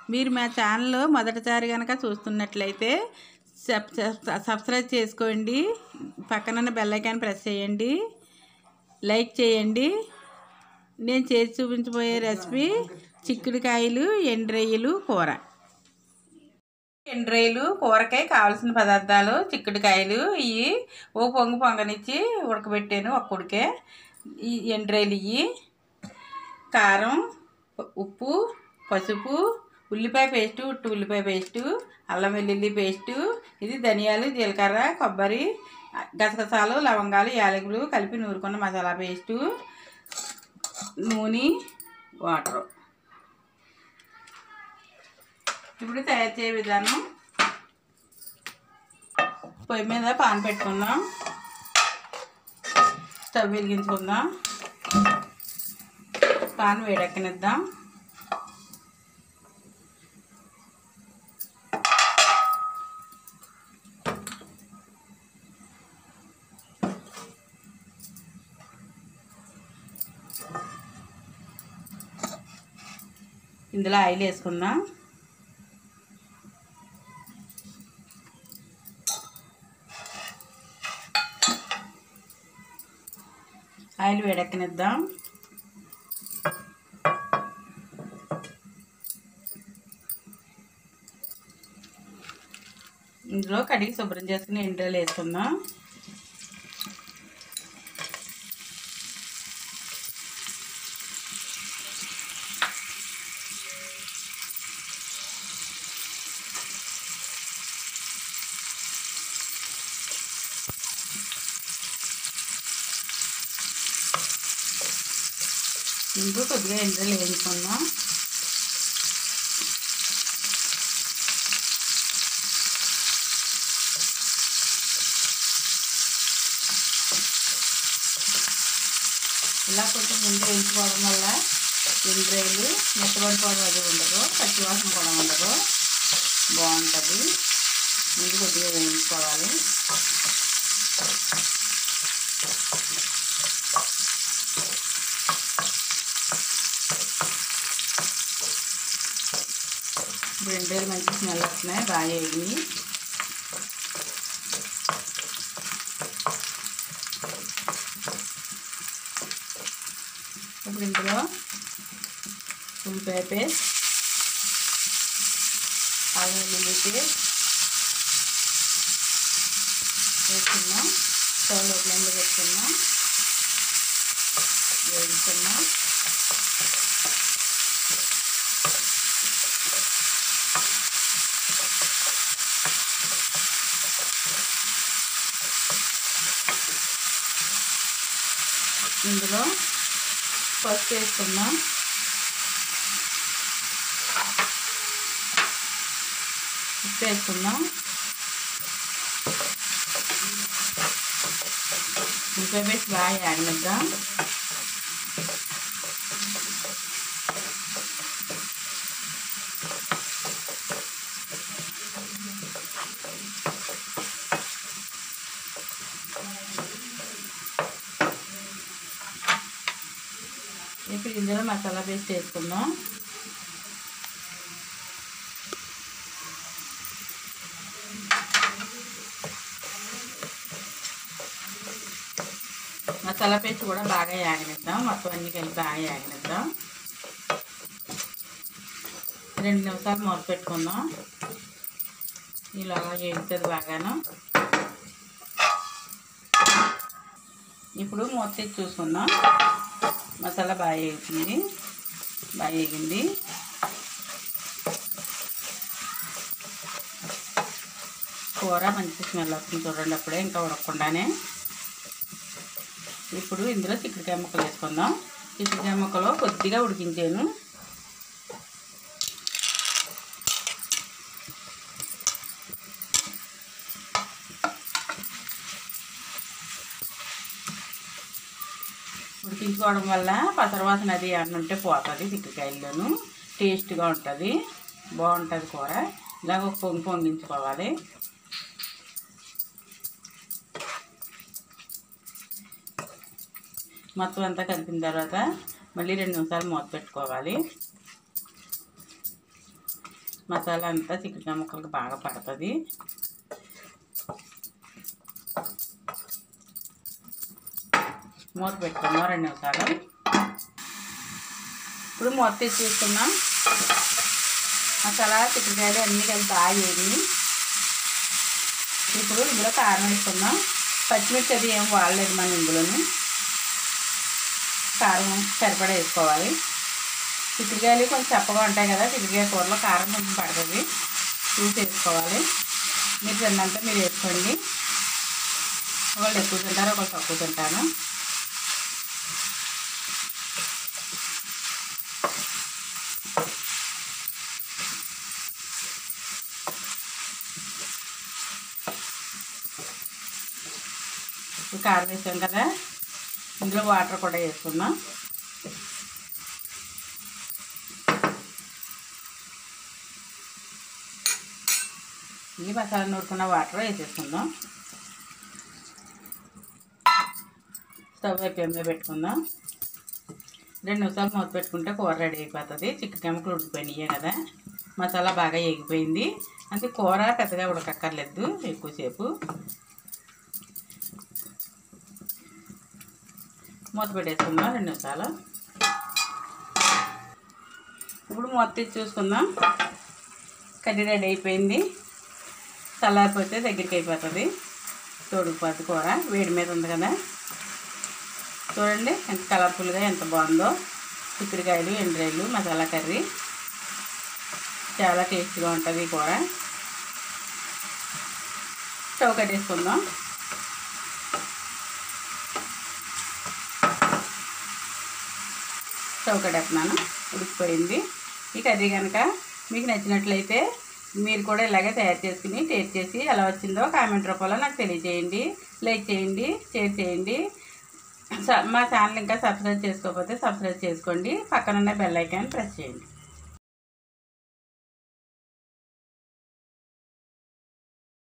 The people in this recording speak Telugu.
మీరు మా ఛానల్ మొదటిసారి కనుక చూస్తున్నట్లయితే సబ్ సబ్- సబ్స్క్రైబ్ చేసుకోండి పక్కన బెల్ ఐకాన్ ప్రెస్ చేయండి లైక్ చేయండి నేను చేసి చూపించబోయే రెసిపీ చిక్కుడుకాయలు ఎండ్రయ్యలు కూర ఎండ్రయ్యలు కూరకాయ కావాల్సిన పదార్థాలు చిక్కుడుకాయలు ఇవి ఓ పొంగు పొంగనిచ్చి ఉడకబెట్టాను ఒక ఉడికే ఈ ఎండ్రాయిలు ఇవి కారం ఉప్పు పసుపు ఉల్లిపాయ పేస్టు ఉట్టు ఉల్లిపాయ పేస్టు అల్లం వెల్లుల్లి పేస్టు ఇది ధనియాలు జీలకర్ర కొబ్బరి గసగసాలు లవంగాలు యాలకులు కలిపి నూరుకున్న మసాలా పేస్టు నూనె వాటర్ ఇప్పుడు తయారు చేయ విధానం పొయ్యి మీద పాన్ పెట్టుకుందాం స్టవ్ వెలిగించుకుందాం పాన్ వేడెక్కనిద్దాం ఇందులో ఆయిల్ వేసుకుందాం ఆయిల్ వేడెక్కనిద్దాం ఇందులో కడిగి శుభ్రం చేసుకుని ఎండ్రలు వేసుకుందాం ఇందులో కొద్దిగా ఎండ్రలు వేయించుకుందాం ఇలా కొంచెం ముందు వేయించుకోవడం వల్ల ఎండ్రాయిలు మెత్తబడిపోవడం అది ఉండదు పచ్చివాసన కూడా ఉండదు బాగుంటుంది ముందు కొద్దిగా వేయించుకోవాలి ఇప్పుడు ఎండ్రాయిలు మంచి స్మెల్ వస్తున్నాయి బాగా వేగినాయి ఇప్పుడు ఇందులో ఉల్లిపాయ పేస్ట్ అల్లం వెల్లుల్లి పేస్ట్ వేసుకున్నాం స్టవ్ ఫ్లేమ్లో పెట్టుకున్నాం వేయించుకున్నాం ఇందులో పసుపు వేసుకుందాం ఉప్పు వేసుకుందాం ఉల్లిపాయ వేసి బాగా యాగనిద్దాం ఇప్పుడు ఇందులో మసాలా పేస్ట్ వేసుకుందాం మసాలా పేస్ట్ కూడా బాగా యాగనిద్దాం మొత్తం అన్ని కలిపి బాగా యాగనిద్దాం రెండు నిమిషాలు మూత పెట్టుకుందాం ఇలా వేగుతుంది బాగాను ఇప్పుడు మూత తెచ్చి చూసుకుందాం మసాలా బాగా వేగుతుంది బాగా వేగింది కూర మంచి స్మెల్ వస్తుంది చూడండి అప్పుడే ఇంకా ఉడకకుండానే ఇప్పుడు ఇందులో చిక్కుడుకాయ ముక్కలు వేసుకుందాం చిక్కుడుకాయ ముక్కలు కొద్దిగా ఉడికించాను ఉడికించుకోవడం వల్ల పసరవాసన అది ఏమన్నా ఉంటే పోతుంది చిక్కుడుకాయల్లోనూ టేస్ట్గా ఉంటుంది బాగుంటుంది కూర ఇలాగ ఒక పొంగి పొంగించుకోవాలి మొత్తం అంతా కలిపిన తర్వాత మళ్ళీ రెండు నిమిషాలు మూత పెట్టుకోవాలి మసాలా అంతా చికెన్ ముక్కలకు బాగా పడుతుంది మూత పెట్టుకుందాం రెండు నిమిషాలు ఇప్పుడు మూత తీసి చూసుకుందాం మసాలా చిక్కుడుకాయలు అన్నీ కలిపి బాగా వేగి ఇప్పుడు ఇందులో కారం వేసుకుందాం పచ్చిమిర్చి అది ఏం వాడలేదు మనం ఇందులోని కారం సరిపడా వేసుకోవాలి చిక్కుడుకాయలు కొంచెం చప్పగా ఉంటాయి కదా చిక్కుడుకాయ కూరలో కారం కొంచెం పడుతుంది చూసి వేసుకోవాలి మీరు తిన్నంత మీరు వేసుకోండి ఒకళ్ళు ఎక్కువ తింటారు ఒకళ్ళు తక్కువ తింటారు కారం వేసాం కదా ఇందులో వాటర్ కూడా వేసుకుందాం ఈ మసాలా నూరుకున్న వాటర్ వేసేసుకుందాం స్టవ్ అయిపోయిందో పెట్టుకుందాం రెండు నిమిషాలు మూత పెట్టుకుంటే కూర రెడీ అయిపోతుంది చికెన్ ముక్కలు ఉడికిపోయినాయి కదా మసాలా బాగా ఎగిపోయింది అంటే కూర పెద్దగా ఉడకక్కర్లేదు ఎక్కువసేపు మూత పెట్టేసుకుందాం రెండు నిమిషాలు ఇప్పుడు మూత తీసి చూసుకుందాం కర్రీ రెడీ అయిపోయింది చల్లారిపోతే దగ్గరికి అయిపోతుంది తోడుకుపోద్ది కూర వేడి మీద ఉంది కదా చూడండి ఎంత కలర్ఫుల్గా ఎంత బాగుందో చిక్కుడుకాయలు ఎండ్రాయిలు మసాలా కర్రీ చాలా టేస్ట్గా ఉంటుంది ఈ కూర స్టవ్ కట్టేసుకుందాం స్టవ్ కట్టేస్తున్నాను ఉడికిపోయింది ఈ కర్రీ కనుక మీకు నచ్చినట్లయితే మీరు కూడా ఇలాగే తయారు చేసుకుని టేస్ట్ చేసి ఎలా వచ్చిందో కామెంట్ రూపంలో నాకు తెలియజేయండి లైక్ చేయండి షేర్ చేయండి స- మా ఛానల్ ఇంకా సబ్స్క్రైబ్ చేసుకోకపోతే సబ్స్క్రైబ్ చేసుకోండి పక్కనున్న బెల్ ఐకాన్ ప్రెస్ చేయండి